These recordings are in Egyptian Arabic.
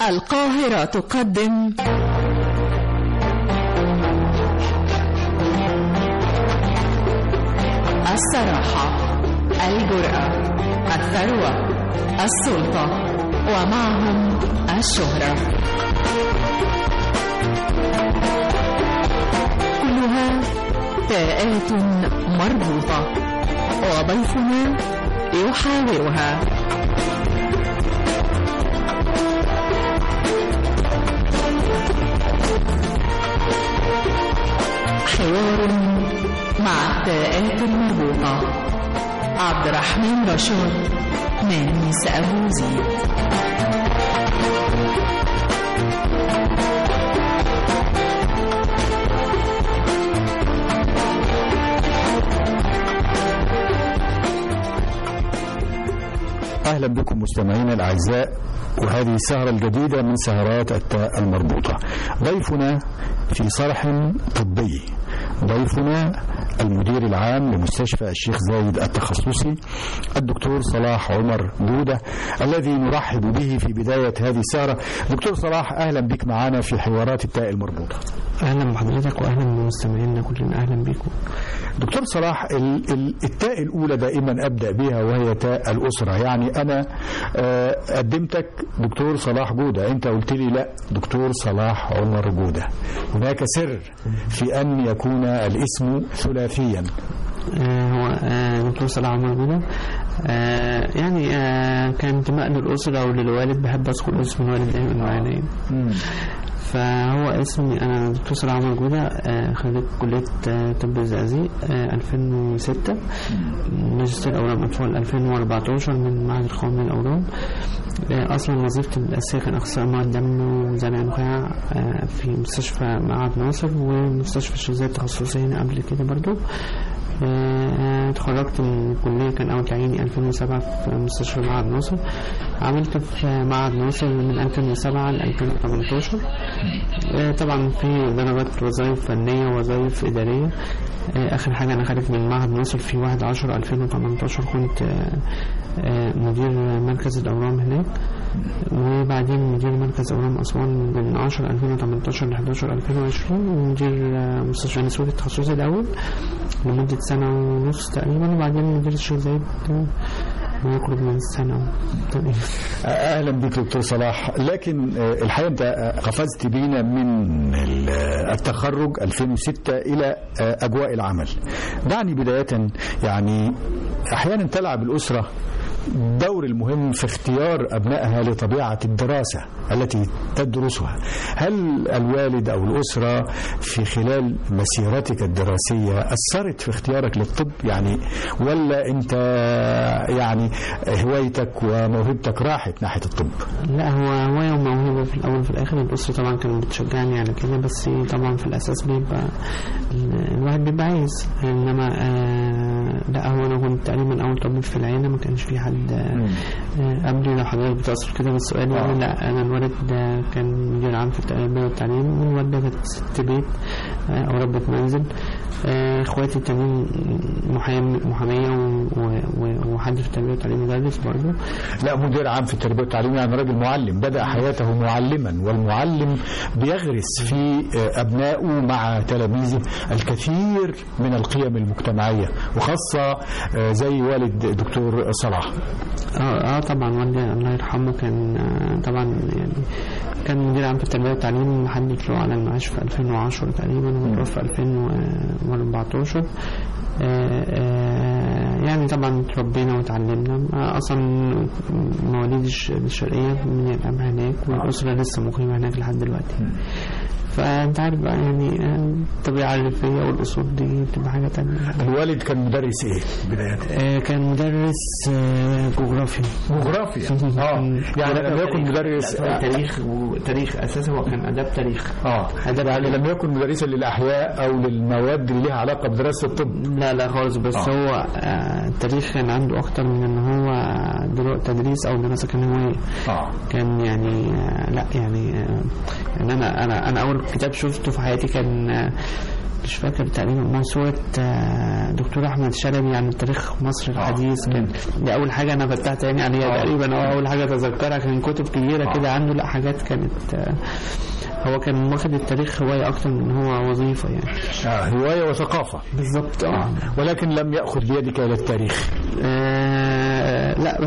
القاهرة تقدم الصراحة الجرأة الثروة السلطة ومعهم الشهرة كلها تاءات مربوطة وضيفنا يحاورها حوار مع التاءات المربوطة عبد الرحمن رشاد نانيس أبو زيد أهلا بكم مستمعينا الأعزاء وهذه السهرة الجديدة من سهرات التاء المربوطة ضيفنا في صرح طبي ضيفنا المدير العام لمستشفى الشيخ زايد التخصصي الدكتور صلاح عمر جودة الذي نرحب به في بداية هذه السهرة دكتور صلاح أهلا بك معنا في حوارات التاء المربوطة اهلا بحضرتك واهلا بمستمعينا كلنا اهلا بيكم دكتور صلاح ال- ال- التاء الأولى دائما أبدأ بها وهي تاء الأسرة يعني أنا آه، قدمتك دكتور صلاح جودة أنت قلت لي لا دكتور صلاح عمر جودة هناك سر في أن يكون الاسم ثلاثيا آه هو آه دكتور صلاح عمر جودة آه يعني آه كان انتماء للأسرة أو للوالد بحب أذكر اسم الوالد دايما معانا فهو اسمي أنا دكتور صلاح عمر جودة آه خريج كلية آه طب الزقازيق آه 2006 ماجستير أورام أطفال 2014 من معهد القومي للأورام آه أصلا وظيفتي الأساسية كان أخصائي أمراض دم وزرع نخاع آه في مستشفى معهد ناصر ومستشفى الشيخ زايد التخصصي هنا قبل كده برضو آه، اتخرجت من الكلية كان أول تعييني 2007 في مستشفى معهد ناصر عملت في معهد ناصر من 2007 ل 2018 آه، طبعا في درجات وظائف فنية ووظائف إدارية آه، آخر حاجة أنا خارج من معهد ناصر في 1 10 2018 كنت آه، آه، مدير مركز الأورام هناك وبعدين مدير مركز أورام أسوان من 10 2018 ل 11 2020 ومدير آه، مستشفى نسوي التخصصي الأول لمدة سنة ونص تقريبا وبعدين مدير الشيخ زايد آه، ما يقرب من سنة تقريبا اهلا بك دكتور صلاح لكن آه، الحقيقه انت آه، قفزت بينا من ال- آه، التخرج 2006 الى آه، اجواء العمل دعني بدايه يعني احيانا تلعب الاسره الدور المهم في اختيار ابنائها لطبيعه الدراسه التي تدرسها هل الوالد او الاسره في خلال مسيرتك الدراسيه اثرت في اختيارك للطب يعني ولا انت يعني هوايتك وموهبتك راحت ناحيه الطب لا هو هواية وموهبة في الأول وفي الآخر الأسرة طبعا كانت بتشجعني على كده بس طبعا في الأساس بيبقى ال- الواحد بيبقى عايز إنما آه لا هو أنا كنت تقريبا أول طبيب في العيلة ما كانش في حد آه آه، قبلي لو حضرتك بتقصد كده بالسؤال يعني آه. لا أنا الوالد ده كان مدير عام في التربية والتعليم والوالدة كانت ست بيت آه، أو ربة منزل آه، اخواتي التانيين محام- محامية و- و- و- وحد في التربية والتعليم مدرس برضه لا مدير عام في التربيه والتعليم يعني راجل معلم بدا حياته معلما والمعلم بيغرس في آه، ابنائه مع تلاميذه الكثير من القيم المجتمعيه وخاصه آه، زي والد دكتور صلاح اه اه طبعا والدي الله يرحمه كان آه، طبعا يعني كان مدير عام في التربيه والتعليم محدد له على المعاش في 2010 تقريبا ومتوفى في 2014 آه، آه، يعني طبعا تربينا وتعلمنا آه، اصلا مواليد الش- الشرقيه من الاب هناك والاسره لسه مقيمه هناك لحد دلوقتي فانت عارف بقى يعني آه، الطبيعه الريفيه والاصول دي بتبقى حاجه تانية الوالد كان مدرس ايه بدايه آه، كان مدرس آه، جغرافيا جغرافيا اه يعني لم يكن مدرس لا، تاريخ وتاريخ اساسا هو كان اداب تاريخ اه يعني لم يكن مدرسا للاحياء او للمواد اللي لها علاقه بدراسه الطب لا لا خالص بس آه. هو آه، التاريخ كان عنده اكتر من ان هو درو- تدريس او دراسه كان هوايه اه كان يعني آه، لا يعني آه، يعني انا انا انا اول كتاب شفته في حياتي كان آه، مش فاكر تقريبا موسوعة آه، دكتور أحمد شلبي عن تاريخ مصر الحديث كان دي أول حاجة أنا فتحت عيني عليها تقريبا أو أول حاجة أتذكرها كان كتب كبيرة كده عنده لا حاجات كانت آه، هو كان واخد التاريخ هواية أكتر من هو وظيفة يعني آه هواية وثقافة بالظبط اه ولكن لم يأخذ بيدك إلى التاريخ آه، لا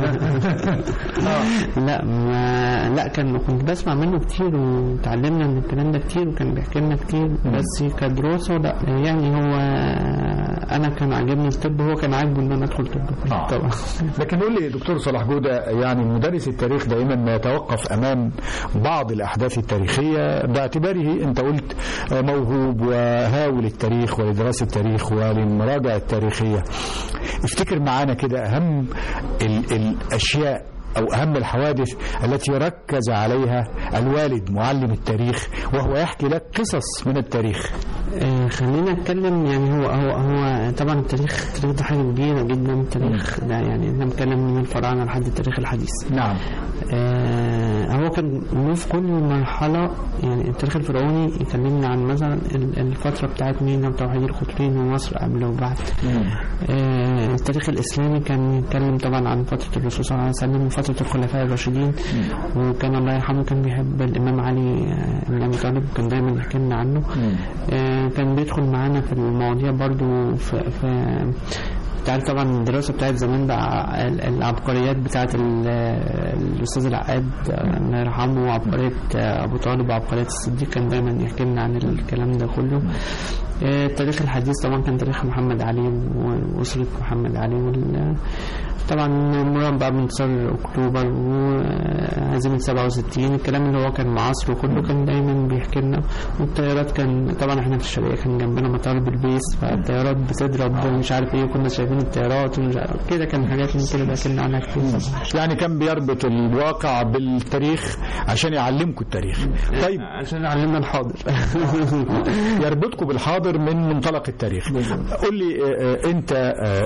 لا ما لا كان كنت بسمع منه كتير وتعلمنا من الكلام ده كتير وكان بيحكي لنا كتير بس كدراسة لا يعني هو انا كان عاجبني الطب هو كان عاجبه ان انا ادخل طب آه. طبعا لكن قول لي دكتور صلاح جودة يعني مدرس التاريخ دائما ما يتوقف أمام بعض الأحداث التاريخية باعتباره أنت قلت موهوب وهاوي للتاريخ ولدراسة التاريخ وللمراجع التاريخية افتكر معانا كده أهم ال- الأشياء أو أهم الحوادث التي ركز عليها الوالد معلم التاريخ وهو يحكي لك قصص من التاريخ آه، خلينا نتكلم يعني هو هو هو طبعا التاريخ التاريخ ده حاجه كبيره جدا التاريخ ده يعني احنا بنتكلم من الفراعنه لحد التاريخ الحديث نعم آه، هو كان له في كل مرحلة يعني التاريخ الفرعوني يكلمنا عن مثلا ال- الفترة بتاعت مينا وتوحيد القطرين ومصر قبل وبعد آه، التاريخ الإسلامي كان يتكلم طبعا عن فترة الرسول صلى الله عليه وسلم وفترة الخلفاء الراشدين وكان الله يرحمه كان بيحب الإمام علي آه، بن أبي طالب كان دايما يحكي لنا عنه آه، كان بيدخل معانا في المواضيع برضو في, في تعرف طبعا الدراسة بتاعت زمان بقى ال- العبقريات بتاعت ال- الأستاذ العقاد آه، الله يرحمه وعبقرية آه، أبو طالب وعبقرية الصديق كان دايما يحكي لنا عن الكلام ده كله آه، التاريخ الحديث طبعا كان تاريخ محمد علي و- وأسرة محمد علي وال طبعا مرام بقى بانتصار أكتوبر وهزيمة 67 الكلام اللي هو كان معاصره كله كان دايما بيحكي لنا والطيارات كان طبعا احنا في الشرقية كان جنبنا مطار بالبيس فالطيارات بتضرب مش عارف ايه كنا شايفين الطيارات ومش عارف كده كان حاجات من كده بيحكي لنا عنها كتير يعني كان بيربط الواقع بالتاريخ عشان يعلمكم التاريخ طيب عشان علمنا الحاضر يربطكم بالحاضر من منطلق التاريخ قل لي آه، آه، انت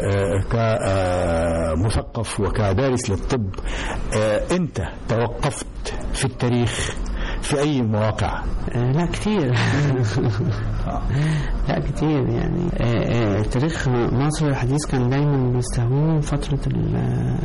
كمثقف وكدارس للطب آه، انت توقفت في التاريخ في اي مواقع آه، لا كتير لا كتير يعني آه، آه، تاريخ مصر الحديث كان دايما بيستهويه فترة ال-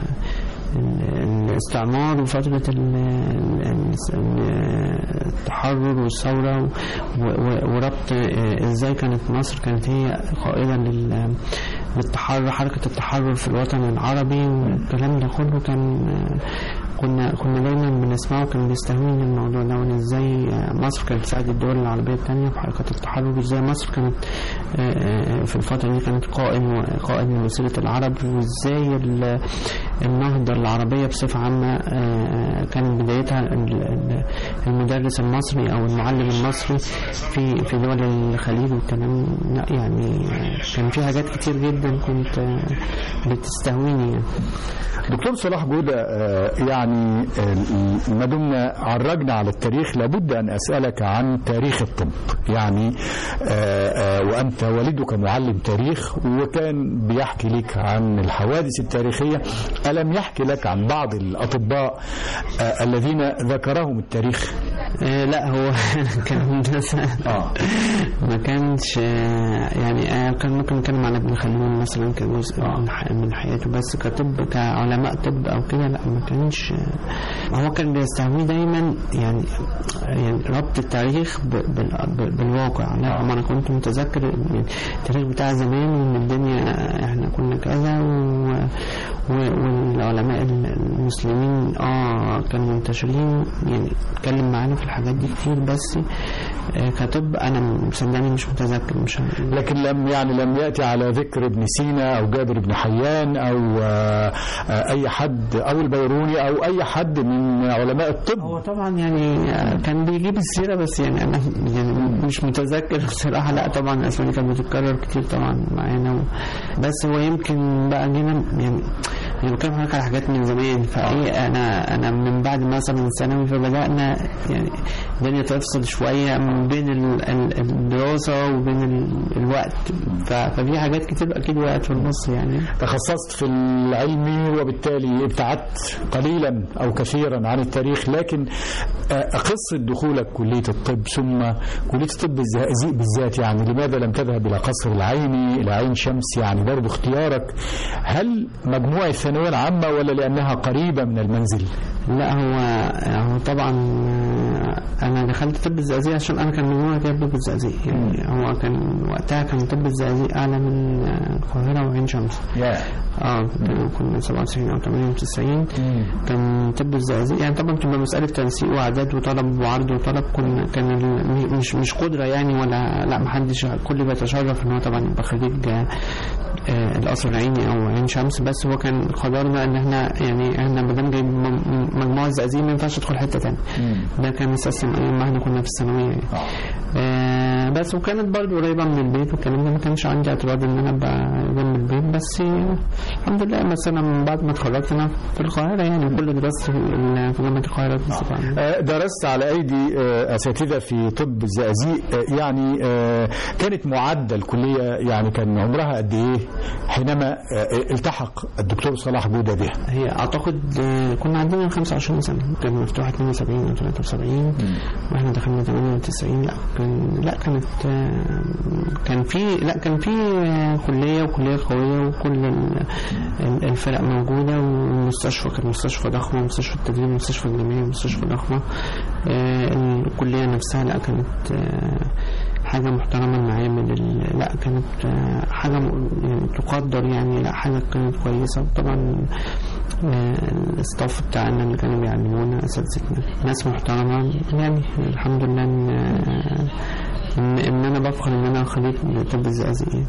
ال- الاستعمار وفترة ال- ال- ال- التحرر والثورة و- و- وربط آه، ازاي كانت مصر كانت هي قائدة لل- للتحرر حركة التحرر في الوطن العربي والكلام ده كله كان آه، كنا كنا دايما بنسمعه كان بيستهوينا الموضوع ده وان ازاي مصر كانت تساعد الدول العربيه الثانيه في حركات التحرر وازاي مصر كانت آه، آه، في الفتره دي كانت قائد قائد من وسيله العرب وازاي ال- النهضه العربيه بصفه عامه آه، كان بدايتها ال- ال- المدرس المصري او المعلم المصري في في دول الخليج والكلام لا يعني آه، كان في حاجات كتير جدا كنت آه، بتستهويني يعني. دكتور صلاح جودة آه، يعني آه، ما دمنا عرجنا على التاريخ لابد أن أسألك عن تاريخ الطب يعني آه، آه، وأنت والدك معلم تاريخ وكان بيحكي لك عن الحوادث التاريخية ألم يحكي لك عن بعض الأطباء آه، الذين ذكرهم التاريخ آه، لا هو كان هندسة آه. ما كانش آه، يعني آه، كان ممكن نتكلم عن ابن خلدون مثلا كجزء من ح- من حياته بس كطب كعلماء طب او كده لا ما كانش آه، هو كان بيستهوي دايما يعني يعني ربط التاريخ ب- بال- ب- بالواقع لا ما انا كنت متذكر إن التاريخ بتاع زمان وان الدنيا احنا كنا كذا و... و... والعلماء المسلمين اه كانوا منتشرين يعني اتكلم معانا في الحاجات دي كتير بس آه كطب انا مصدقني مش متذكر مش ه- لكن لم يعني لم يأتي على ذكر ابن سينا أو جابر بن حيان أو آه، آه، أي حد أو البيروني أو أي حد من علماء الطب هو طبعا يعني آه، كان بيجيب السيره بس يعني انا يعني مش متذكر بصراحه لا طبعا الاسماء دي كانت بتتكرر كتير طبعا معانا و... بس هو يمكن بقى جينا يعني يعني بتكلم حضرتك على حاجات من زمان فايه انا انا من بعد مثلا من ثانوي فبدانا يعني الدنيا تفصل شويه من بين ال- ال- الدراسه وبين ال- الوقت ف- ففي حاجات كتير اكيد وقعت في النص يعني تخصصت في العلم وبالتالي ابتعدت قليلا او كثيرا عن التاريخ لكن آه، قصه دخولك كليه الطب ثم كليه الطب الزقازيق بالذات يعني لماذا لم تذهب الى قصر العيني الى عين شمس يعني برضه اختيارك هل مجموع الثانويه العامه ولا لانها قريبه من المنزل؟ لا هو هو طبعا آه، انا دخلت طب الزقازيق عشان انا كان مجموعي جايب طب الزقازيق يعني هو كان وقتها كان طب الزقازيق اعلى من آه، القاهره وعين شمس يا اه كنا 97 او 98 كان طب الزقازيق يعني طبعا تبقى مساله تنسيق واعداد وطلب وعرض وطلب كنا كان ال- مش مش قدره يعني ولا لا محدش كل بيتشرف ان هو طبعا يبقى خريج آه، آه، القصر العيني او عين شمس بس هو كان قرارنا ان احنا يعني احنا ما دام جايب م- مجموعه الزقازيق ما ينفعش تدخل حته ثانيه ده كان مسيستم ايام ما احنا كنا في الثانويه يعني. آه بس وكانت برضه قريبه من البيت والكلام ده ما كانش عندي اعتراض ان انا ابقى جنب البيت بس آه، الحمد لله بس انا من بعد ما اتخرجت انا في القاهره يعني كل دراستي في ال- في جامعه القاهره بصفه عامه آه، درست على ايدي آه، اساتذه في طب الزقازيق آه، يعني آه، كانت معده الكليه يعني كان عمرها قد ايه حينما آه، التحق الدكتور صلاح جوده بها هي اعتقد آه، كنا عندنا 25 سنه كان مفتوح 72 او 73 واحنا دخلنا 98 لا كان لا كانت آه، كان في لا كان في آه، كليه وكليه قويه وكل ال- ال- الفرق موجوده والمستشفى كانت مستشفى ضخمه مستشفى التدريب مستشفى الجامعيه مستشفى ضخمه آه، الكليه نفسها لا كانت آه، حاجة محترمة المعامل ال- لا كانت آه، حاجة م- يعني تقدر يعني لا حاجة كانت كويسة وطبعا آه، الستاف بتاعنا اللي كانوا بيعلمونا اساتذتنا ناس محترمة يعني الحمد لله ان آه، ان, إن انا بفخر ان انا خريج طب الزقازيق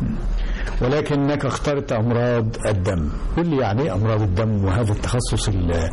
ولكنك اخترت امراض الدم قل لي يعني ايه امراض الدم وهذا التخصص ال-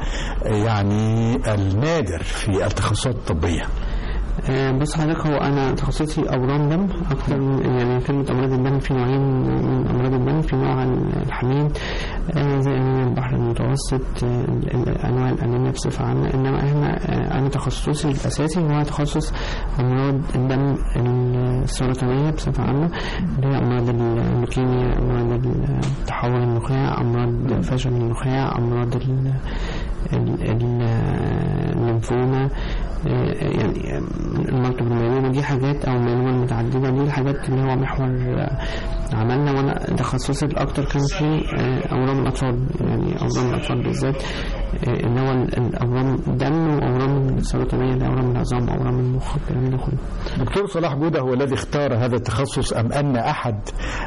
يعني النادر في التخصصات الطبيه آه، بص حضرتك هو انا تخصصي اورام دم اكتر من يعني كلمه امراض الدم في نوعين من امراض الدم في نوع الحميد آه، زي انيميا البحر المتوسط آه، ال- ال- انواع الانيميا بصفه عامه انما احنا آه، انا تخصصي الاساسي هو تخصص امراض الدم السرطانيه بصفه عامه اللي هي امراض اللوكيميا امراض تحول النخاع امراض فشل النخاع امراض ال- ال- ال- الليمفوما آه، يعني المركب الميمونة دي حاجات أو الميمونة المتعددة دي الحاجات اللي هو محور آه، عملنا وأنا تخصصي الأكتر كان في آه، أورام الأطفال يعني أورام الأطفال بالذات آه، اللي هو ال- الأورام الدم وأورام السرطانية اللي هي أورام العظام وأورام المخ الكلام ده كله دكتور صلاح جودة هو الذي اختار هذا التخصص أم أن أحد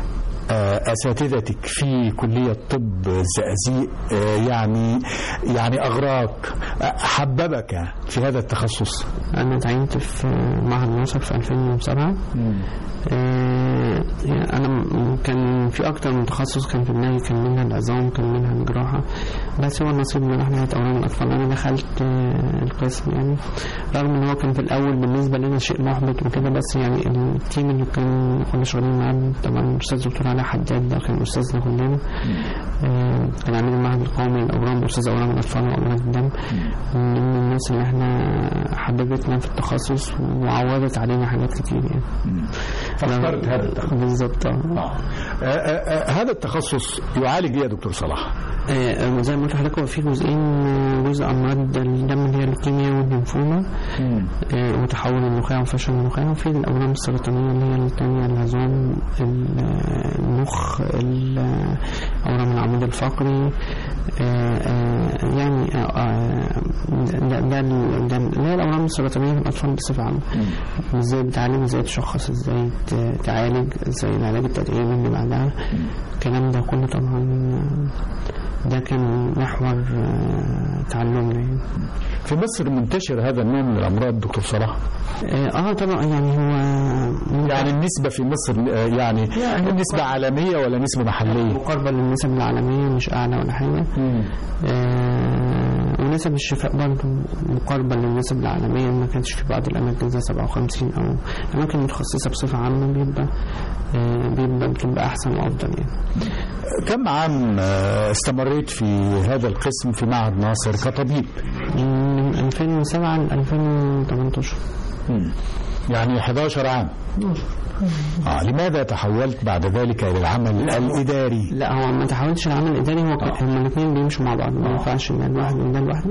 آه، أساتذتك في كلية طب الزقازيق آه، يعني يعني أغراك آه، حببك في هذا التخصص أنا اتعينت في معهد ناصر في 2007 آه، يعني أنا م- كان في أكتر من تخصص كان في دماغي كان منها العظام كان منها الجراحة بس هو النصيب من ناحية أورام الأطفال أنا دخلت آه، القسم يعني رغم إن هو كان في الأول بالنسبة لنا شيء محبط وكده بس يعني التيم اللي كان كنا شغالين معاه طبعا الأستاذ دكتور علاء حداد ده كان أستاذنا كلنا آه، كان عامل المعهد القومي للأورام أستاذ أورام الأطفال وأمراض الدم من الناس اللي احنا حببتنا في التخصص وعوضت علينا حاجات كتير يعني فاخترت هذا التخصص بالظبط آه. آه، آه، آه، هذا التخصص يعالج ايه يا دكتور صلاح؟ آه، زي ما قلت لحضرتك هو في جزئين آه، جزء امراض الدم اللي هي اللوكيميا والليمفوما آه، وتحول النخاع وفشل النخاع وفي الاورام السرطانيه اللي هي الثانيه العظام ال- آه، المخ ال- آه، اورام العمود الفقري آه، آه، يعني آه، آه، ده ده ال- ده اللي هي الاورام السرطانيه في الاطفال بصفه عامه ازاي بتعالج ازاي تشخص ازاي ت- تعالج ازاي العلاج التدريبي اللي بعدها الكلام ده كله طبعا آه، ده كان محور آه، تعلمنا يعني. في مصر منتشر هذا النوع من الامراض دكتور صلاح اه آه، طبعا يعني هو يعني النسبة في مصر آه، يعني نسبة عالمية ولا نسبة محلية؟ مقاربة للنسب العالمية مش أعلى ولا حاجة آه ونسب الشفاء برضه مقاربة للنسب العالمية ما كانش في بعض الأماكن زي 57 أو أماكن متخصصة بصفة عامة بيبقى آه، بيبقى بتبقى أحسن وأفضل يعني كم عام آه، استمريت في هذا القسم في معهد ناصر كطبيب من 2007 ل 2018 يعني 11 عام آه لماذا تحولت بعد ذلك إلى العمل الإداري لا هو ما تحاولش العمل الاداري هو كان- هما الاثنين بيمشوا مع بعض ما ينفعش ان ده لوحده وده لوحده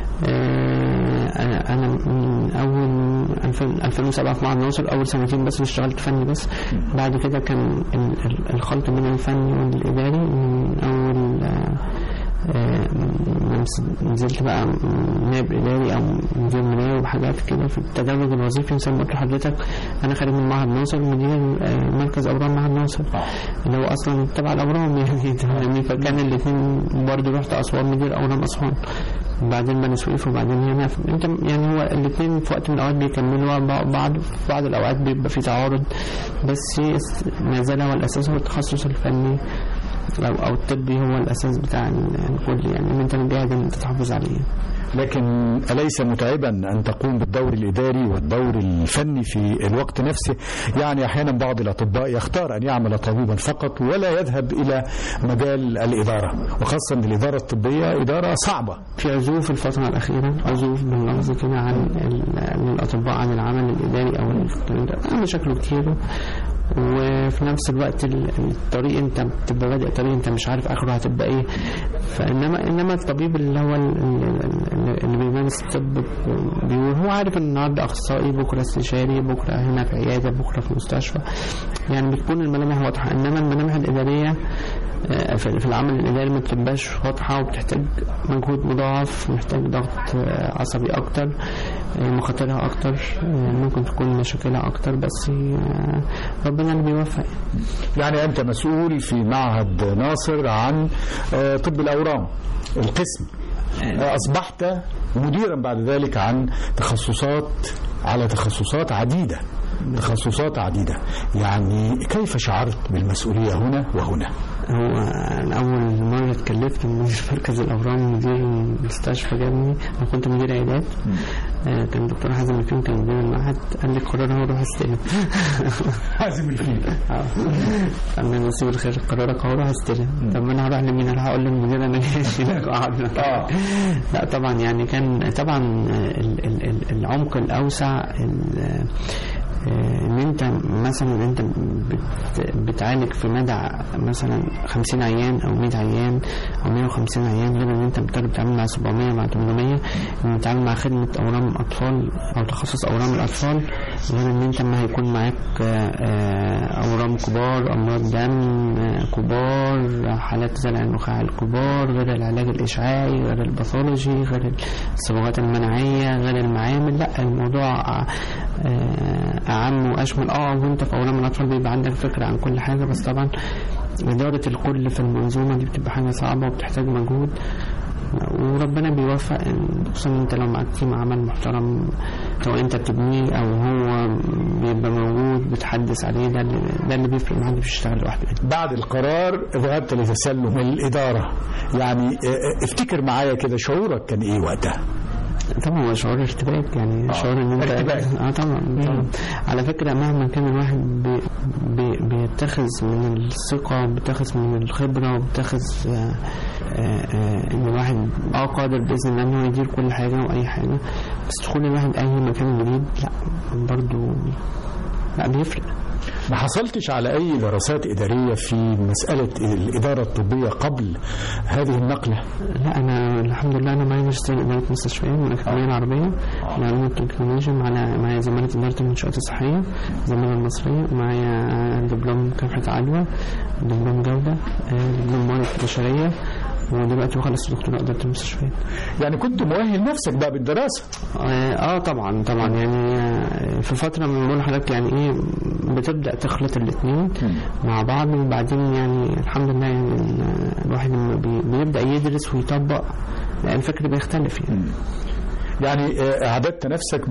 آه، انا انا من اول 2000 2007 في معهد ناصر اول سنتين بس اشتغلت فني بس بعد كده كان ال- ال- الخلط بين الفني والاداري من اول آه، آه، ما نس- نزلت بقى نائب اداري او مدير ماليه وحاجات كده في التدرج الوظيفي زي ما قلت لحضرتك انا خارج من معهد ناصر مدير آه، مركز اورام معهد ناصر اللي هو اصلا تبع الاورام يعني تمام فكان الاثنين برضه رحت اسوان مدير اورام اسوان بعدين بني سويف وبعدين هنا انت يعني هو الاثنين في وقت من الاوقات بيكملوا بعض- بعض في بعض الاوقات بيبقى في تعارض بس ما زال هو الاساس هو التخصص الفني او او الطبي هو الاساس بتاع الكل يعني ان انت مجاهد ان انت تحافظ عليه لكن أليس متعبا أن تقوم بالدور الإداري والدور الفني في الوقت نفسه يعني أحيانا بعض الأطباء يختار أن يعمل طبيبا فقط ولا يذهب إلى مجال الإدارة وخاصة أن الإدارة الطبية إدارة صعبة في عزوف الفترة الأخيرة عزوف باللفظ كده عن ال- من الأطباء عن العمل الإداري أو الكلام ده آه، مشاكله كتير وفي نفس الوقت ال- الطريق انت بتبقى بادئ طريق انت مش عارف اخره هتبقى ايه فانما انما الطبيب اللي هو ال- ال- ال- اللي بيمارس الطب بيقول هو عارف ان النهارده اخصائي بكره استشاري بكره هنا في عياده بكره في مستشفى يعني بتكون الملامح واضحه انما الملامح الاداريه آه، في في العمل الاداري ما بتبقاش واضحه وبتحتاج مجهود مضاعف محتاج ضغط آه، عصبي اكتر آه، مخاطرها اكتر آه، ممكن تكون مشاكلها اكتر بس آه، ربنا اللي بيوفق يعني أنت مسؤول في معهد ناصر عن آه، طب الأورام القسم آه، أصبحت مديرا بعد ذلك عن تخصصات على تخصصات عديدة تخصصات عديدة يعني كيف شعرت بالمسؤولية هنا وهنا هو أنا أول مرة اتكلفت من مركز الأورام مدير المستشفى جابني أنا كنت مدير عيادات آه، كان دكتور حازم الفيلم كان مدير المعهد قال لي قرار هو روح استلم حازم الفيل اه قال لي نصيب الخير قرارك هو روح استلم طب ما انا هروح لمين انا هقول للمدير انا جاي هناك واقعد آه. لا طبعا يعني كان طبعا ال- ال- ال- العمق الاوسع ال- آه، ان انت مثلا انت بت- بتعالج في مدى مثلا 50 عيان او 100 عيان او 150 عيان غير ان انت بتقدر بتتعامل مع 700 مع 800 ان بتتعامل مع خدمه اورام اطفال او تخصص اورام الاطفال غير ان انت ما هيكون معاك آه، آه، اورام كبار امراض دم آه، كبار حالات زرع النخاع الكبار غير العلاج الاشعاعي غير الباثولوجي غير الصبغات المناعيه غير المعامل لا الموضوع آه، آه، اعم واشمل اه وانت في اورام الاطفال بيبقى عندك فكره عن كل حاجه بس طبعا إدارة الكل في المنظومة دي بتبقى حاجة صعبة وبتحتاج مجهود وربنا بيوفق إن- خصوصا انت لو معاك تيم عمل محترم سواء انت بتبنيه او هو بيبقى موجود بتحدث عليه ده اللي ده اللي بيفرق معاك مش بيشتغل لوحده بعد القرار ذهبت لتسلم الإدارة يعني آه، افتكر معايا كده شعورك كان إيه وقتها طبعا هو شعور ارتباك يعني شعور ان انت ارتباك. اه طبعا, طبعا. على فكره مهما كان الواحد بي بي بيتخذ من الثقه بيتخذ من الخبره وبيتخذ آه آه آه ان الواحد اه قادر باذن الله ان هو يدير كل حاجه واي حاجه بس دخول الواحد اي مكان جديد لا برضه لا بيفرق ما حصلتش على أي دراسات إدارية في مسألة الإدارة الطبية قبل هذه النقلة لا انا الحمد لله انا معايا ماجستير اداره مستشفيات من الاكاديميه العربيه العلوم والتكنولوجيا معايا معايا زماله اداره المنشات الصحيه الزماله المصريه ومعايا دبلوم مكافحه عدوى دبلوم جوده آه، دبلوم موارد بشريه ودلوقتي بخلص دكتوراه اداره المستشفيات يعني كنت مؤهل نفسك بقى بالدراسة اه آه، طبعا طبعا يعني آه، في فتره من بقول لحضرتك يعني ايه بتبدا تخلط الاثنين مع بعض وبعدين يعني الحمد لله يعني ال- الواحد لما بي- بيبدا يدرس ويطبق لا، الفكر بيختلف يعني يعني آه، اعددت نفسك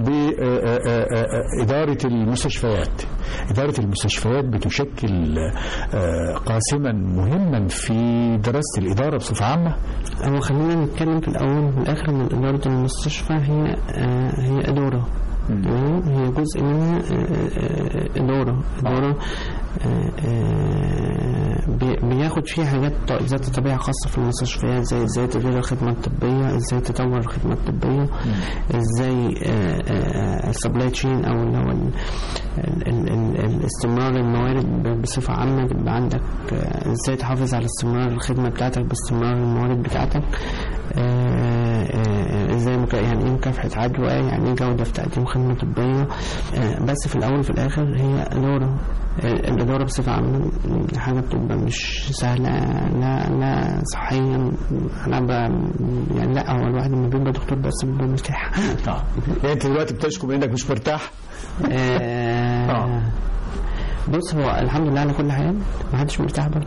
باداره المستشفيات اداره المستشفيات بتشكل آه، قاسما مهما في دراسه الاداره بصفه عامه هو خلينا نتكلم في الأول وفي الآخر إن إدارة المستشفى هي آه، هي إدارة تمام؟ هي جزء منها آه، آه، إدارة إدارة آه، آه، بي- بياخد فيها حاجات ط- ذات طبيعة خاصة في المستشفيات زي ازاي تدير الخدمة الطبية ازاي تطور الخدمة الطبية ازاي السبلاي تشين او اللي هو ال- ال- ال- ال- الاستمرار الموارد ب- بصفة عامة تبقى عندك آه، ازاي تحافظ على استمرار الخدمة بتاعتك باستمرار الموارد بتاعتك آه، آه، ازاي مكا... يعني ايه مكافحة عدوى يعني ايه جودة في تقديم خدمة طبية آه، بس في الاول وفي الاخر هي ادارة آه، الادارة بصفة عامة حاجة بتبقى مش سهلة لا لا صحيا انا ب... يعني لا هو الواحد لما بيبقى دكتور بس بيبقى مرتاح يعني انت دلوقتي بتشكو من انك مش مرتاح آه، بص هو الحمد لله على كل حال ما حدش مرتاح برضه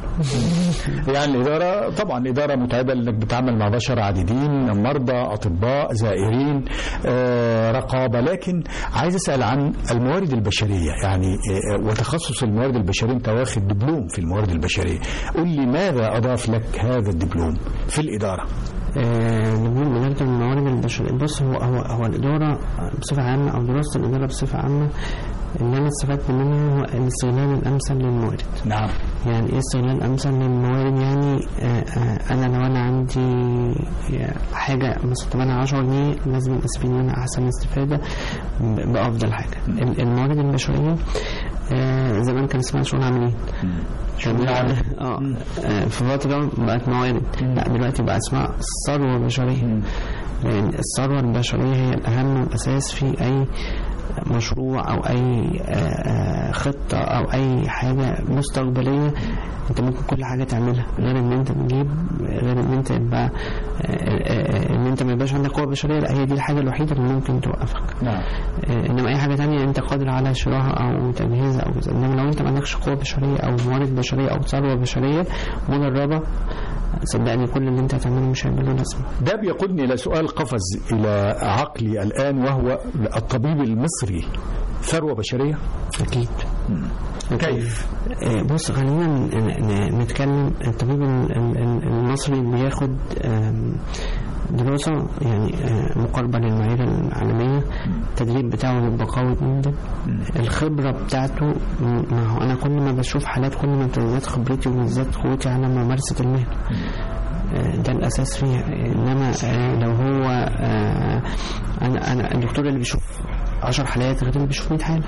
يعني الإدارة طبعا إدارة متعبة لأنك بتعمل مع بشر عديدين مرضى أطباء زائرين آه، رقابة لكن عايز أسأل عن الموارد البشرية يعني آه، وتخصص الموارد البشرية أنت واخد دبلوم في الموارد البشرية قل لي ماذا أضاف لك هذا الدبلوم في الإدارة آه، نقول إدارة الموارد البشرية بص هو هو هو الإدارة بصفة عامة أو دراسة الإدارة بصفة عامة اللي أنا استفدت منها هو الاستغلال الأمثل للموارد نعم يعني إيه استغلال أمثل للموارد يعني آه، آه، أنا لو أنا عندي حاجة مثلا تمنها 10 جنيه لازم أستفيد منها أحسن استفادة ب- بأفضل حاجة ال- الموارد البشرية آه، زمان كان اسمها شؤون عاملين شؤون عاملين. اه آه، في فترة بقت موارد لا دلوقتي بقى اسمها ثروة بشرية لأن الثروة البشرية هي الأهم والأساس في أي مشروع أو أي آه، آه، خطة أو أي حاجة مستقبلية أنت ممكن كل حاجة تعملها غير إن أنت تجيب غير إن أنت يبقى آه، آه، إن أنت ما يبقاش عندك قوة بشرية لا هي دي الحاجة الوحيدة اللي ممكن توقفك نعم آه، انما اي حاجه تانية انت قادر على شرائها او تجهيزها او كذا انما لو انت ما عندكش قوه بشريه او موارد بشريه او ثروه بشريه مدربه صدقني كل اللي انت هتعمله مش هيبقى له لازمه ده بيقودني إلى سؤال قفز إلى عقلي الآن وهو الطبيب المصري ثروة بشرية اكيد كيف؟ آه، بص خلينا ن- ن- نتكلم الطبيب ال- ال- ال- المصري بياخد آم، دراسة يعني آه، مقاربة للمعايير العالمية التدريب بتاعه بيبقى قوي جدا الخبرة بتاعته م- ما هو أنا كل ما بشوف حالات كل ما بتزداد خبرتي وبتزداد قوتي على ممارسة المهنة آه، ده الأساس فيها إنما آه، لو هو آه، أنا أنا الدكتور اللي بيشوف 10 حالات غير اللي بيشوف 100 حالة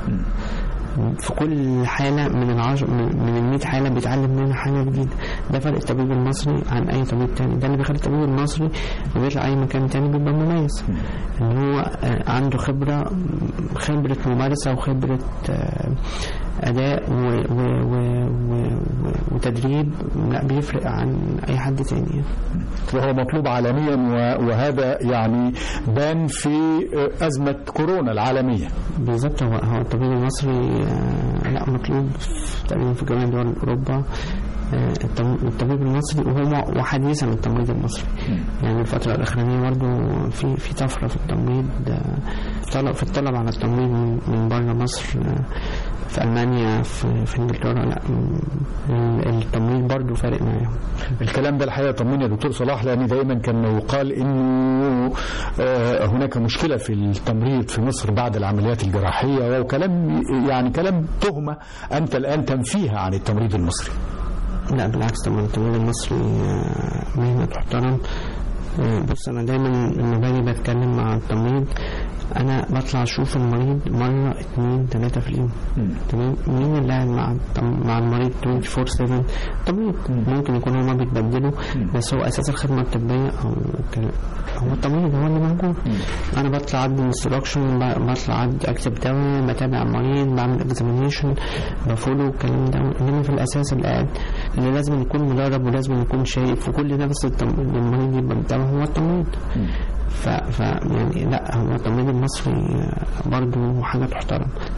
في كل حالة من العشر من من ال 100 حالة بيتعلم منها حاجة جديدة ده فرق الطبيب المصري عن أي طبيب تاني ده اللي بيخلي الطبيب المصري لما بيطلع أي مكان تاني بيبقى مميز إن هو آه، عنده خبرة خبرة ممارسة وخبرة آه، أداء و و و و و وتدريب لا بيفرق عن أي حد تاني وهو مطلوب عالميا و- وهذا يعني بان في أزمة كورونا العالمية بالظبط هو هو الطبيب المصري آه، لا مطلوب في- تقريبا في جميع دول اوروبا آه، الطم- الطبيب المصري وهو وحديثا التمريض المصري يعني الفترة الأخرانية برضو في في طفرة في التمريض آه، طلب في الطلب على التمريض من- من بره مصر آه، في ألمانيا في, في إنجلترا لا م- ال- التمريض برضو فارق معاهم الكلام ده الحقيقة طمني يا دكتور صلاح لأن دايما كان يقال إنه آه، هناك مشكلة في التمريض في مصر بعد العمليات الجراحية وكلام يعني كلام تهمة أنت الآن تنفيها عن التمريض المصري لا بالعكس طبعا التمريض المصري آه، مهنة تحترم آه، بص أنا دايما لما باجي بتكلم مع التمريض أنا بطلع أشوف المريض مرة اتنين تلاتة في اليوم تمام مين اللي قاعد مع التم- مع المريض 24 7 تمريض ممكن يكون هما بيتبدلوا بس هو أساس الخدمة الطبية أو ك- هو التمريض هو اللي موجود أنا بطلع أدي انستراكشن بطلع أدي أكتب دواء بتابع المريض بعمل اكزامينيشن بفولو الكلام ده انما في الاساس اللي قاعد اللي لازم يكون مدرب ولازم يكون شايف وكل نفس التم- المريض يبقى متابع هو التمريض ف, ف يعني لا هو التمريض المصري آه، برضه حاجه تحترم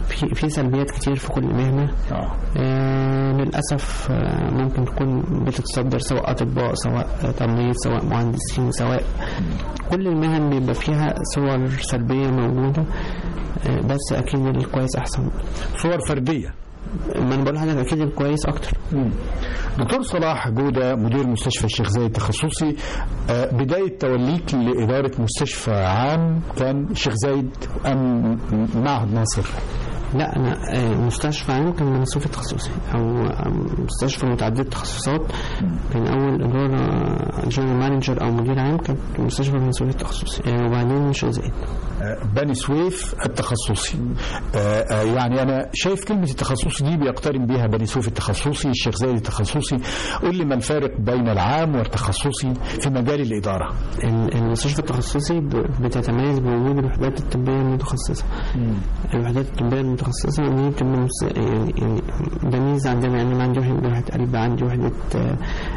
في في سلبيات كتير في كل مهنه اه آه للاسف آه ممكن تكون بتتصدر سواء اطباء سواء تمريض سواء مهندسين سواء كل المهن بيبقى فيها صور سلبيه موجوده آه بس اكيد الكويس احسن صور فرديه ما انا بقول لحضرتك اكيد الكويس اكتر دكتور صلاح جودة مدير مستشفى الشيخ زايد التخصصي آه، بداية توليك لإدارة مستشفى عام كان الشيخ زايد أم معهد ناصر لا انا آه، مستشفى عام كان منسوب التخصصي او آه، مستشفى متعدده التخصصات كان اول اداره جنرال مانجر او مدير عام كانت مستشفى منسوب التخصصي آه، وبعدين شيخ زايد آه، بني سويف التخصصي آه، آه، يعني أنا شايف كلمة التخصصي دي بيقترن بيها بني سويف التخصصي الشيخ زايد التخصصي قول لي ما الفارق بين العام والتخصصي في مجال الإدارة ال- المستشفى التخصصي ب- بتتميز بوجود الوحدات الطبيه المتخصصه الوحدات الطبيه المتخصصه دي بتبقى مس- يعني يعني ده ميزه عندنا يعني أنا عندي وحده جراحه قلب عندي وحده آه،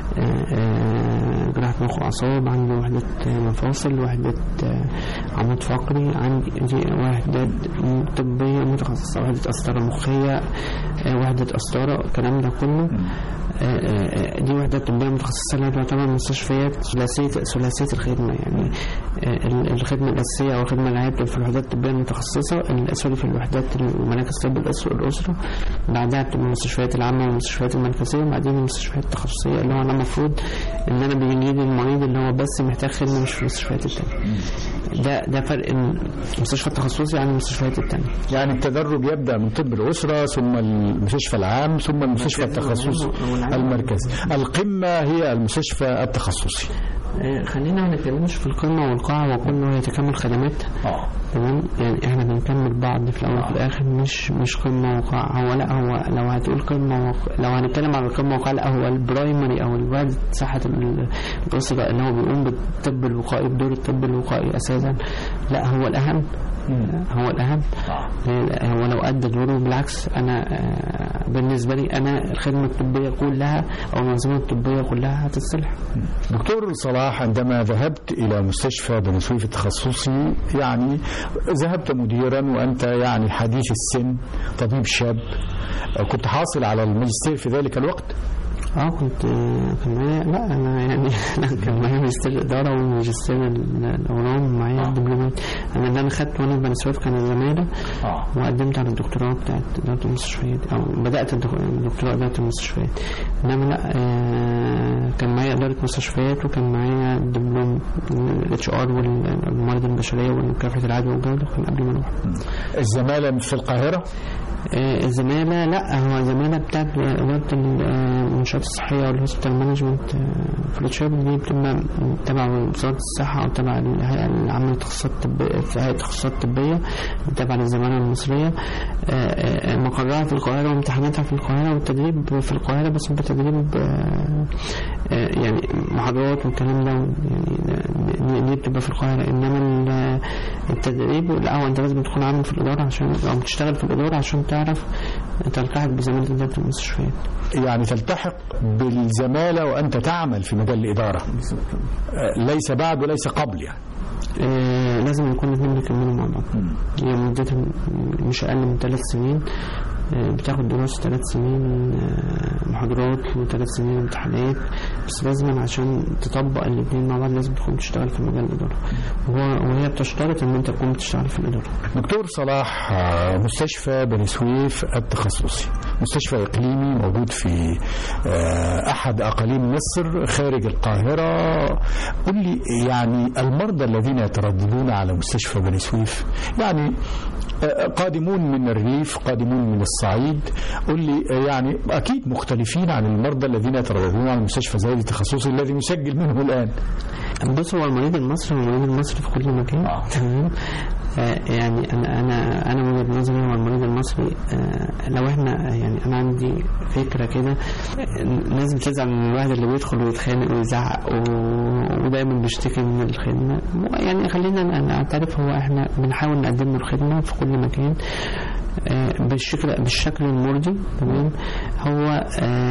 آه، جراحه مخ واعصاب عندي وحده آه، مفاصل وحده آه، عمود فقري عندي دي وحدات طبيه متخصصه وحده قسطره مخيه آه، وحده قسطره الكلام ده كله آه، آه، دي وحدات طبيه متخصصه اللي هي تعتبر مستشفيات ثلاثيه ثلاثيه الخدمه يعني آه، ال- الخدمه الاساسيه او الخدمه العامه بتبقى في الوحدات الطبيه المتخصصه ال- سوري في الوحدات المراكز طب الأس- الاسره بعدها بتبقى المستشفيات العامه والمستشفيات المركزيه وبعدين المستشفيات التخصصيه اللي هو انا المفروض ان انا بيجي لي المريض اللي هو بس محتاج خدمه مش في المستشفيات التانيه ده ده فرق المستشفى التخصصي عن المستشفيات التانيه يعني التدرج يبدأ من طب الأسرة ثم المستشفى العام ثم المستشفى التخصصي المركزي القمة هي المستشفى التخصصي آه، خلينا ما نتكلمش في القمه والقاعه وكله يتكامل خدمات اه تمام يعني احنا بنكمل بعض في الاول وفي الاخر مش مش قمه وقاع هو لا هو لو هتقول قمه وق... لو هنتكلم عن القمه وقاع لا هو البرايمري او الوالد صحه ال- الاسره اللي هو بيقوم بالطب الوقائي بدور الطب الوقائي اساسا لا هو الاهم هو الاهم لا، هو لو ادى دوره بالعكس انا آه، بالنسبه لي انا الخدمه الطبيه كلها او المنظومه الطبيه كلها هتتصلح دكتور صلاح عندما ذهبت إلى مستشفى بني سويف التخصصي يعني ذهبت مديرا وأنت يعني حديث السن طبيب شاب كنت حاصل على الماجستير في ذلك الوقت اه كنت كان معايا لا انا يعني لا كان معايا ماجستير الاداره وماجستير ال- الاورام معايا الدبلومات انا اللي انا خدت وانا في بني سويف كان الزماله اه وقدمت على الدكتوراه بتاعت اداره المستشفيات او بدات الدك- الدكتوراه اداره المستشفيات انما لا آه، كان معايا اداره مستشفيات وكان معايا دبلوم الاتش ار والموارد البشريه ومكافحه العدوى والجوده كان قبل ما اروح الزمالة في القاهرة آه، الزمالة لا هو الزمالة بتاعت إدارة المنشآت الصحية والهوسبيتال مانجمنت فلوتشيب دي بتبقى تبع وزارة الصحة أو تبع الهيئة العامة للتخصصات الطبية في هيئة التخصصات الطبية تبع للزمالة المصرية آه، آه، مقرها في القاهرة وامتحاناتها في القاهرة والتدريب في القاهرة بس بتدريب آه، آه، يعني محاضرات والكلام ده يعني ده- دي- دي بتبقى في القاهرة إنما ال- التدريب لا هو أنت لازم تكون عامل في الإدارة عشان أو بتشتغل في الإدارة عشان تعرف تلتحق بزمالة إدارة المستشفيات يعني تلتحق بالزمالة وأنت تعمل في مجال الإدارة آه، ليس بعد وليس قبل يعني آه لازم يكون الاثنين بيكملوا مع بعض هي مدتها مش أقل من ثلاث سنين آه، بتاخد دراسة ثلاث سنين آه، محاضرات وثلاث سنين امتحانات بس لازم عشان تطبق الاثنين مع بعض لازم تكون بتشتغل في مجال الإدارة وهو وهي بتشترط إن أنت تكون بتشتغل في الإدارة دكتور صلاح آه، مستشفى بني سويف التخصصي مستشفى إقليمي موجود في آه، أحد أقاليم مصر خارج القاهرة قل لي يعني المرضى الذين يترددون على مستشفى بني سويف يعني آه، قادمون من الريف قادمون من الصعيد قل لي آه، يعني أكيد مختلفين عن المرضى الذين يترددون على مستشفى زايد التخصصي الذي مسجل منه الآن بص هو المريض المصري هو المريض المصري في كل مكان تمام آه، يعني انا انا انا من وجهه نظري هو المريض المصري آه، لو احنا يعني انا عندي فكره كده آه، الناس بتزعل من الواحد اللي بيدخل ويتخانق ويزعق و- ودايما بيشتكي من الخدمه يعني خلينا نعترف هو احنا بنحاول نقدم له الخدمه في كل مكان آه، بالشكل بالشكل المرضي تمام هو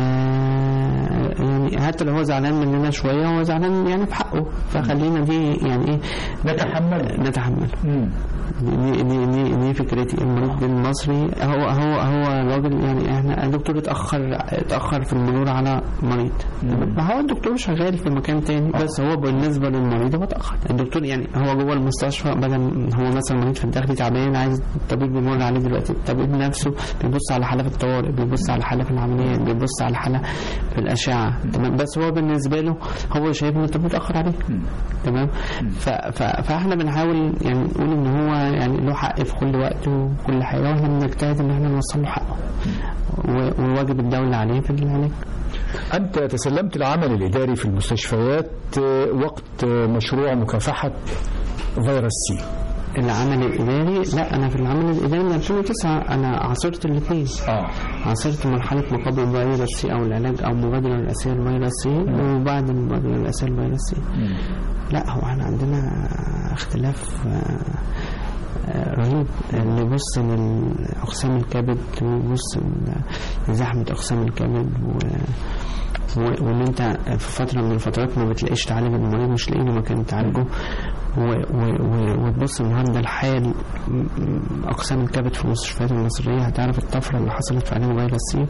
آه، يعني حتى لو هو زعلان مننا شويه هو زعلان يعني في حقه فخلينا دي يعني ايه نتحمل نتحمل مم. دي دي دي, دي فكرتي المريض المصري هو هو هو راجل يعني احنا الدكتور اتاخر اتاخر في المرور على مريض ما هو الدكتور شغال في مكان تاني بس هو بالنسبه للمريض هو اتاخر الدكتور يعني هو جوه المستشفى بدل هو مثلا مريض في الداخلي تعبان عايز الطبيب بيمر عليه دلوقتي الطبيب نفسه بيبص على حاله في الطوارئ بيبص على حاله في العمليات بيبص على حاله في الاشعه تمام بس هو بالنسبه له هو شايف ان الطبيب اتاخر عليه تمام ف- ف- فاحنا بنحاول يعني نقول ان هو يعني له حق في كل وقت وكل حاجه واحنا بنجتهد ان احنا نوصل له حقه و- وواجب الدوله عليه في العلاج أنت تسلمت العمل الإداري في المستشفيات آه، وقت آه، مشروع مكافحة فيروس سي العمل الاداري لا انا في العمل الاداري من 2009 انا عاصرت الاثنين اه عاصرت مرحله مقابل فيروس سي او العلاج او مبادره رئاسيه لفيروس سي وبعد المبادره الرئاسيه لفيروس سي لا هو احنا عندنا اختلاف آه، آه، رهيب اللي يبص لأقسام الكبد ويبص لزحمة أقسام الكبد و و- وان انت في فتره من الفترات ما بتلاقيش تعالج المريض مش لاقي له مكان تعالجه و- و- و- وتبص النهارده لحال م- م- اقسام الكبد في المستشفيات المصريه هتعرف الطفره اللي حصلت في علاج فيروس سي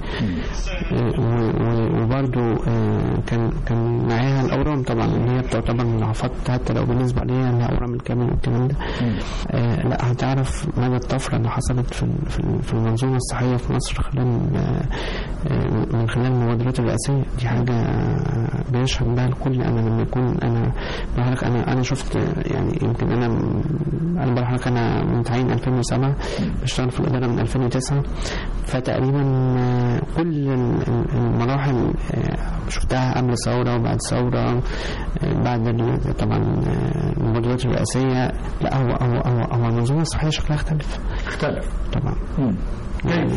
وبرده كان كان معاها الاورام طبعا اللي هي بتعتبر من العفات حتى لو بالنسبه ليها انها اورام الكبد والكلام ده آه، لا هتعرف مدى الطفره اللي حصلت في ال- في ال- في المنظومه الصحيه في مصر خلال آه، آه، من خلال المبادرات الرئاسيه دي حاجه آه، بيشهد بها الكل انا لما يكون انا بحضرتك انا انا شفت آه، يعني يمكن انا انا بحضرتك انا متعين 2007 بشتغل في الاداره من 2009 فتقريبا آه، كل ال- ال- المراحل آه، شفتها قبل ثوره وبعد ثوره آه، بعد ال- طبعا آه، المبادرات الرئاسيه لا هو هو هو, هو المنظومه الصحيه شكلها اختلف اختلف طبعا يعني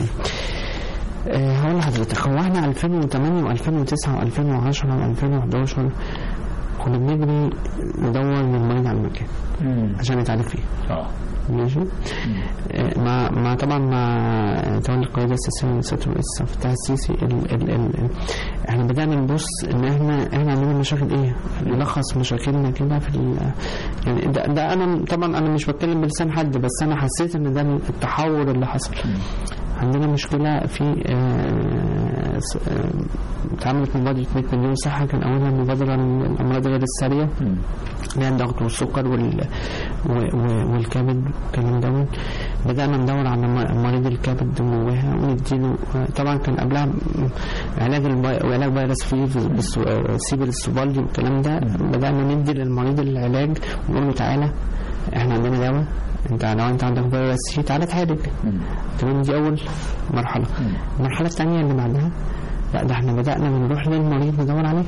آه، هقول لحضرتك هو احنا 2008 و2009 و2010 و2011 كنا بنجري ندور للمريض على المكان عشان يتعالج فيه اه ماشي آه، مع مع طبعا مع تولي القياده السياسيه من سياده الرئيس عبد الفتاح السيسي ال ال ال ال احنا بدانا نبص ان احنا احنا عندنا مشاكل ايه نلخص مشاكلنا كده في ال- يعني ده, ده انا طبعا انا مش بتكلم بلسان حد بس انا حسيت ان ده التحور اللي حصل عندنا مشكله في آه، س- آه، اتعملت مبادره 100 مليون صحه كان اولها مبادره للامراض غير الساريه اللي هي الضغط والسكر وال... و... و... والكبد والكلام دوت بدأنا ندور على م- مريض الكبد جواها ونديله طبعا كان قبلها م- علاج الب... علاج فيروس فيه بالس... سيبل السوبالدي والكلام ده بدأنا ندي للمريض العلاج ونقول له تعالى احنا عندنا دواء انت لو انت عندك فيروس سي تعالى اتعالج تمام دي اول مرحله المرحله الثانيه اللي بعدها لا ده احنا بدأنا بنروح للمريض ندور عليه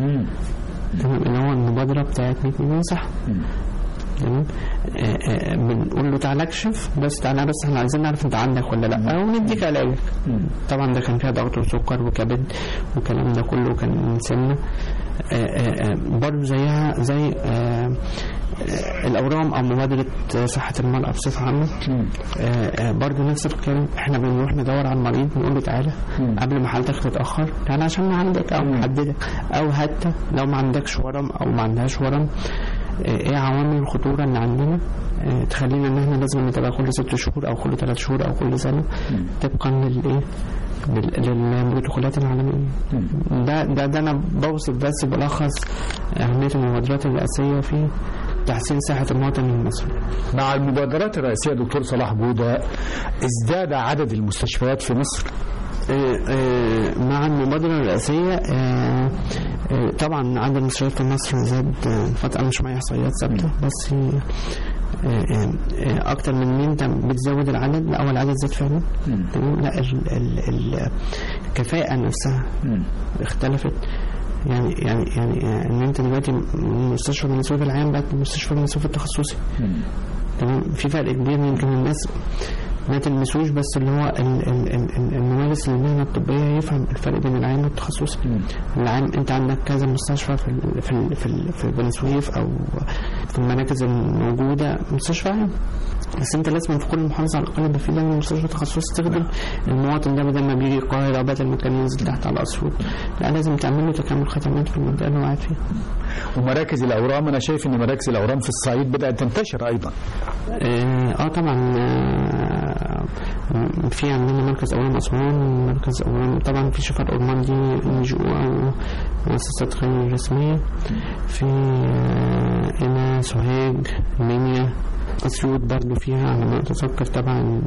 تمام اللي هو المبادرة بتاعت 100 مليون صح تمام آه، آه، بنقول له تعالى اكشف بس تعالى بس احنا عايزين نعرف انت عندك ولا لا ونديك علاج طبعا ده كان فيها ضغط وسكر وكبد والكلام ده كله كان من سمنه آه، آه، آه، برضه زيها زي آه، آه، الاورام او مبادره صحه المراه بصفه عامه آه، آه، برضه نفس الكلام احنا بنروح ندور على المريض نقول له تعالى قبل ما حالتك تتاخر تعالى عشان نعالجك او نحددك او حتى لو ما عندكش ورم او ما عندهاش ورم آه، ايه عوامل الخطوره اللي عندنا آه، تخلينا ان احنا لازم نتابع كل ست شهور او كل ثلاث شهور او كل سنه طبقا للايه لل- للبروتوكولات العالميه ده ده ده انا بوصف بس بلخص اهميه المبادرات الرئاسيه في تحسين صحه المواطن المصري مع المبادرات الرئاسية دكتور صلاح جودة ازداد عدد المستشفيات في مصر آه، آه، مع المبادرة الرئاسية آه، آه، طبعا عدد المستشفيات في مصر زاد آه، فترة مش معايا إحصائيات ثابتة بس آه، آه، آه، أكتر من إن أنت بتزود العدد لا هو العدد زاد فعلا تمام لا ال- ال- ال- الكفاءة نفسها اختلفت يعني يعني يعني آه، ان انت دلوقتي من مستشفى بني سويف العام بقت مستشفى بني سويف التخصصي تمام في فرق كبير يمكن الناس ما تلمسوش بس اللي هو ال- ال- ال- ال- الممارس للمهنه الطبيه يفهم الفرق بين العام والتخصصي العام انت عندك كذا مستشفى في ال في ال في, ال في بني سويف او في المراكز الموجوده مستشفى عام بس انت لازم في كل محافظه على الاقل يبقى في دايما مستشفى تخصصي تخدم المواطن ده بدل ما بيجي القاهره بدل ما كان ينزل تحت على اسيوط لا لازم تعمل له تكامل خدمات في المنطقه اللي هو قاعد فيها ومراكز الاورام انا شايف ان مراكز الاورام في الصعيد بدات تنتشر ايضا اه آه طبعا آه في عندنا مركز اورام اسوان مركز اورام طبعا في شفاء اورمان دي ان جي او او مؤسسات غير رسميه في آه هنا سوهاج المنيا اسيوط برضو فيها على ما اتذكر طبعا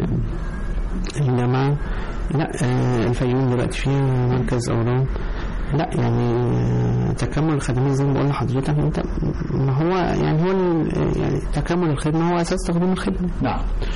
الجامعه لا آه الفيوم دلوقتي فيها مركز اورام لا يعني آه، تكامل الخدمات زي ما بقول لحضرتك انت ما هو يعني هو ال- يعني تكامل الخدمه هو اساس تقديم الخدمه نعم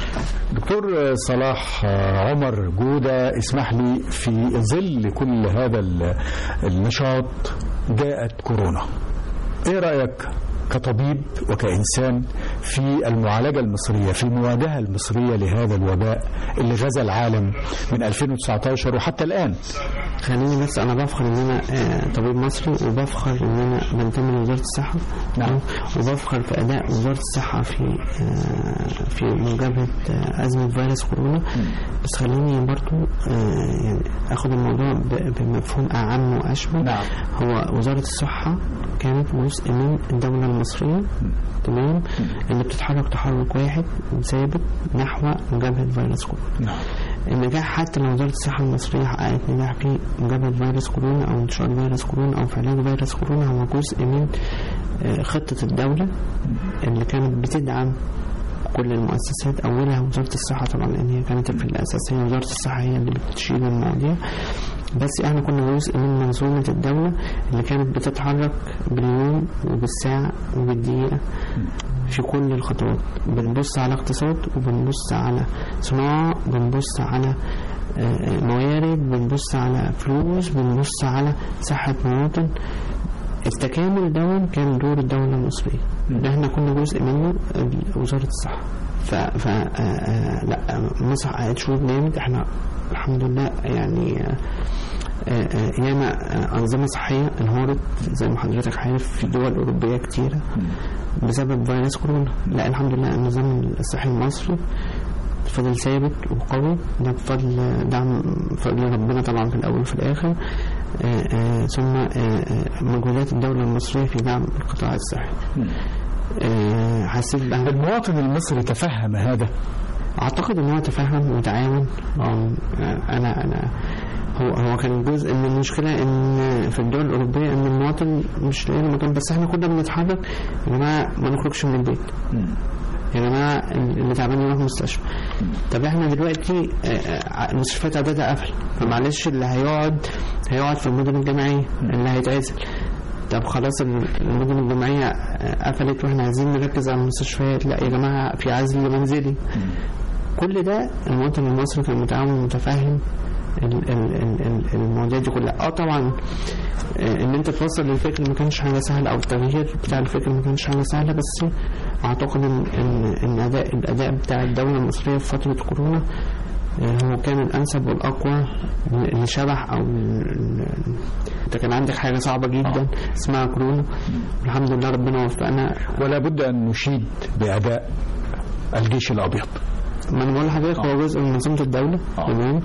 دكتور صلاح عمر جودة اسمح لي في ظل كل هذا ال- النشاط جاءت كورونا ايه رأيك كطبيب وكإنسان في المعالجة المصرية في المواجهة المصرية لهذا الوباء اللي غزا العالم من 2019 وحتى الآن خليني بس انا بفخر ان انا آه، طبيب مصري وبفخر ان انا بنتمي لوزاره الصحه نعم. وبفخر في اداء وزاره الصحه في آه، في مجابهه آه، ازمه فيروس كورونا بس خليني برضو آه، يعني اخد الموضوع ب- بمفهوم اعم واشمل نعم. هو وزاره الصحه كانت جزء من الدوله المصريه تمام اللي بتتحرك تحرك واحد ثابت نحو مجابهه فيروس كورونا نعم النجاح حتى لو وزارة الصحة المصرية حققت نجاح في مجابهة فيروس كورونا أو انتشار فيروس كورونا أو في علاج فيروس كورونا هو جزء من آه، خطة الدولة اللي كانت بتدعم كل المؤسسات أولها وزارة الصحة طبعا لأن هي كانت في الأساس هي وزارة الصحة هي اللي بتشيل المواضيع بس احنا كنا جزء من منظومة الدولة اللي كانت بتتحرك باليوم وبالساعة وبالدقيقة في كل الخطوات بنبص على اقتصاد وبنبص على صناعة بنبص على آه، آه، موارد بنبص على فلوس بنبص على صحة مواطن التكامل ده كان دور الدولة المصرية ده احنا كنا جزء منه ال- وزارة الصحة ف, ف آه، آه، لا مصر حققت شروط جامد احنا الحمد لله يعني آه، آه، آه، ياما آه، أنظمة صحية انهارت زي ما حضرتك عارف في دول أوروبية كتيرة بسبب فيروس كورونا لا الحمد لله النظام الصحي المصري فضل ثابت وقوي ده بفضل دعم فضل ربنا طبعا في الأول وفي الآخر آه، آه، ثم آه، آه، مجهودات الدولة المصرية في دعم القطاع الصحي آه، حسيت بقى المواطن المصري تفهم هذا اعتقد ان هو تفهم وتعاون آه، انا انا هو هو كان جزء من المشكله ان في الدول الاوروبيه ان المواطن مش لاقي له مكان بس احنا كنا بنتحرك يا جماعه ما نخرجش من البيت يا جماعه اللي تعبان يروح المستشفى طب احنا دلوقتي آه، آه، المستشفيات عددها قفل فمعلش اللي هيقعد هيقعد في المدن الجامعيه اللي هيتعزل طب خلاص المدن الجامعيه آه، قفلت واحنا عايزين نركز على المستشفيات لا يا جماعه في عزل منزلي كل ده المواطن المصري كان متعاون ومتفاهم ال- ال- ال- ال- المواضيع دي كلها اه طبعا آه، ان انت توصل للفكر ما كانش حاجه سهله او التغيير بتاع الفكر ما كانش حاجه سهله بس اعتقد ان ان ان اداء الاداء بتاع الدوله المصريه في فتره كورونا آه، هو كان الانسب والاقوى لشبح او ال- انت كان عندك حاجه صعبه جدا اسمها كورونا الحمد لله ربنا وفقنا ولا بد أن نشيد بأداء الجيش الأبيض ما انا بقول لحضرتك هو جزء من منظومه الدوله تمام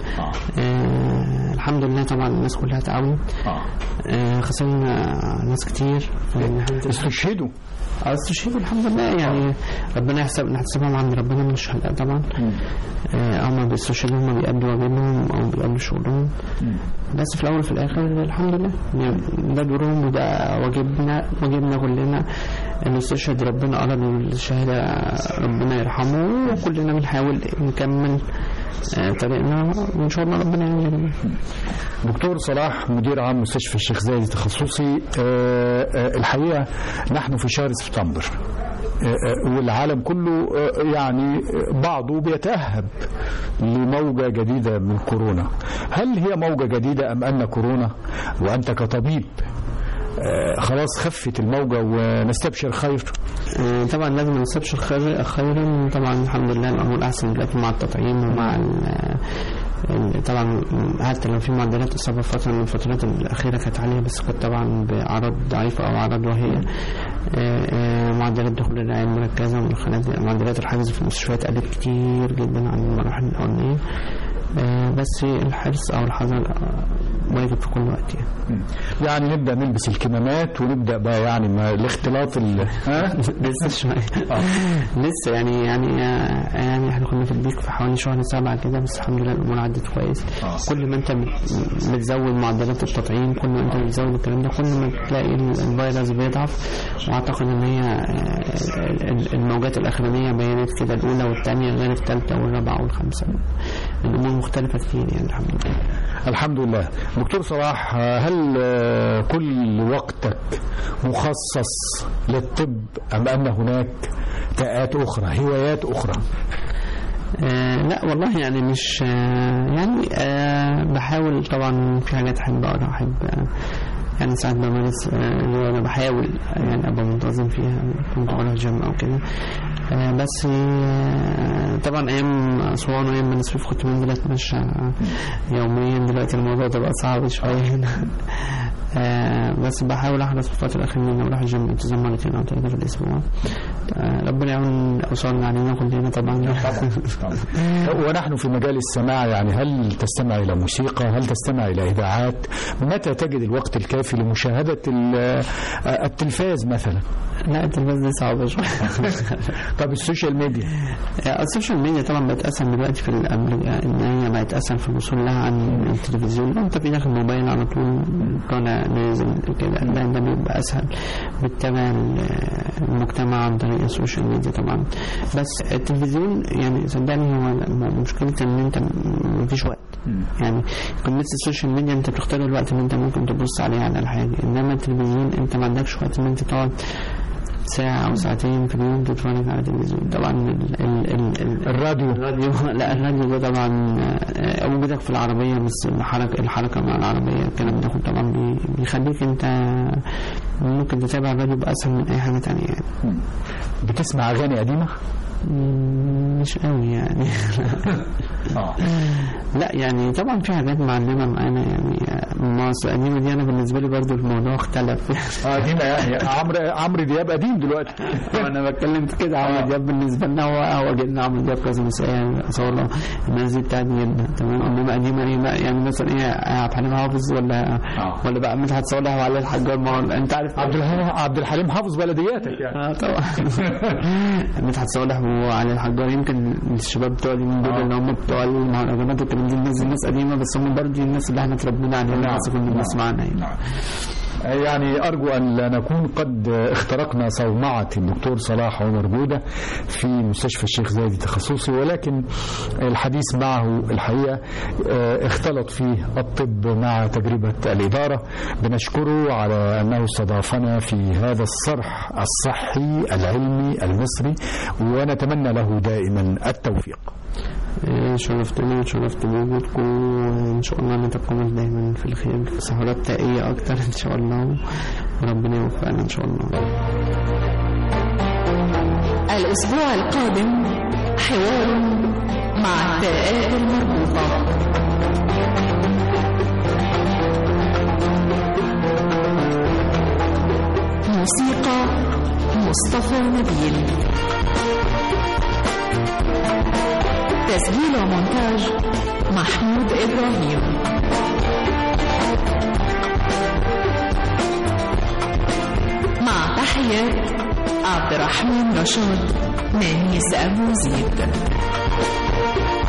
آه الحمد لله طبعا الناس كلها تعاونت آه خسرنا ناس كتير فالحمد لله استشهدوا اه استشهدوا الحمد لله يعني ربنا يحسب نحسبهم عند ربنا من الشهداء طبعا آه هم بيستشهدوا هم بيأدوا واجبهم او بيأدوا شغلهم بس في الاول وفي الاخر الحمد لله يعني ده دورهم وده واجبنا واجبنا كلنا ان استشهد ربنا اراد الشهاده ربنا يرحمه وكلنا بنحاول نكمل آه، طريقنا وان شاء الله ربنا يعين دكتور صلاح مدير عام مستشفى الشيخ زايد التخصصي آه، آه، الحقيقة نحن في شهر سبتمبر آه، آه، والعالم كله آه، يعني آه، بعضه بيتأهب لموجة جديدة من كورونا هل هي موجة جديدة أم أن كورونا وأنت كطبيب آه، خلاص خفت الموجة ونستبشر خير آه، طبعا لازم ما نسيبش الخير خيرا طبعا الحمد لله الامور احسن دلوقتي مع التطعيم ومع ال- ال- طبعا حتى لو في معدلات اصابه فتره من الفترات الاخيره كانت عاليه بس كانت طبعا باعراض ضعيفه او اعراض وهيه آه، آه، معدلات دخول الرعاية المركزة ومدخلات معدلات الحجز في المستشفيات قلت كتير جدا عن المراحل الأولانية آه، بس الحرص أو الحذر آه، واجب في كل وقت يعني يعني نبدا نلبس الكمامات ونبدا بقى يعني ما الاختلاط ال... ها لسه شوية لسه يعني يعني آه، يعني احنا كنا في البيك في حوالي شهر سبعة كده بس الحمد لله الأمور عدت كويس كل ما انت بت- بتزود معدلات التطعيم كل ما انت بتزود الكلام ده كل ما تلاقي ال- الفيروس بيضعف واعتقد ان هي آه، ال- الموجات الاخرانيه بينت كده الاولى والثانيه غير الثالثه والرابعه والخامسه الامور مختلفه كتير يعني الحمد لله الحمد لله دكتور صلاح هل آه، كل وقتك مخصص للطب ام ان هناك تاءات اخرى هوايات اخرى آه لا والله يعني مش آه يعني آه بحاول طبعا في حاجات احب اقرا احب آه يعني ساعات بمارس آه رياضة بحاول يعني ابقى منتظم فيها كنت بروح جيم او كده آه بس آه طبعا ايام اسوان وايام بني سويف كنت بنزل اتمشى يوميا دلوقتي الموضوع ده بقى صعب شويه هنا آه بس بحاول احرص في الفتره الاخيره ان أنا اروح الجيم انتظام مرتين او ثلاثه في الاسبوع آه ربنا يعون اوصلنا علينا كلنا طبعا ونحن في مجال السماع يعني هل تستمع إلى موسيقى هل تستمع إلى إذاعات متى تجد الوقت الكافي لمشاهدة ال- التلفاز مثلا لا التلفاز دي صعبة شوية طب السوشيال ميديا السوشيال ميديا طبعا بقت اسهل دلوقتي في الأمر ان هي بقت اسهل في الوصول لها عن التلفزيون انت في داخل الموبايل على طول طالع نازل كده ده, ده بيبقى اسهل بتتابع ال- المجتمع عن طريق السوشيال ميديا طبعا بس التلفزيون يعني صدقني هو م- مشكلة ان انت م- مفيش وقت يعني قمة السوشيال ميديا انت بتختار الوقت اللي انت ممكن تبص عليه على الحاجة انما التلفزيون انت ما عندكش وقت ان انت تقعد ساعة أو ساعتين في اليوم تتفرج على التلفزيون طبعا ال ال ال ال الراديو الراديو لا الراديو ده طبعا آه، وجودك في العربية بس الحركة الحركة مع العربية الكلام ده كله طبعا بي- بيخليك انت ممكن تتابع الراديو بأسهل من أي حاجة تانية يعني بتسمع أغاني قديمة مم، مش قوي يعني لا يعني طبعا في حاجات معلمة معانا يعني آه، مصر القديمة دي أنا بالنسبة لي برضو الموضوع اختلف آه، قديمة يعني عمرو عمرو دياب قديم دلوقتي انا بتكلم في كده عمرو دياب بالنسبه لنا هو هو جيلنا عمرو دياب كذا مسائل اصاله الناس دي بتاعت جيلنا تمام انما قديمه ايه بقى يعني مثلا ايه عبد الحليم حافظ ولا ولا بقى مدحت صالح وعلي الحجار ما هو انت عارف عبد الحليم عبد الحليم حافظ بلدياتك يعني اه طبعا مدحت صالح وعلي الحجار يمكن الشباب بتوع اليومين دول اللي هم بتوع المهرجانات والكلام دي الناس الناس قديمه بس هم برضه الناس اللي احنا اتربينا عليها نعم. الناس كنا بنسمع عنها يعني. يعني أرجو أن لا نكون قد اخترقنا صومعة الدكتور صلاح عمر جودة في مستشفى الشيخ زايد التخصصي ولكن الحديث معه الحقيقة اه، اختلط فيه الطب مع تجربة الإدارة بنشكره على أنه استضافنا في هذا الصرح الصحي العلمي المصري ونتمنى له دائما التوفيق إيه، شرفتني وشرفت بوجودكم وإن شاء الله نتقابل دايما في الخير في سهرات تائية أكتر إن شاء الله وربنا يوفقنا إن شاء الله الأسبوع القادم حوار مع التاءات المربوطة موسيقى مصطفى نبيل تسجيل ومونتاج محمود إبراهيم مع تحيات عبد الرحمن رشاد نانيس أبو زيد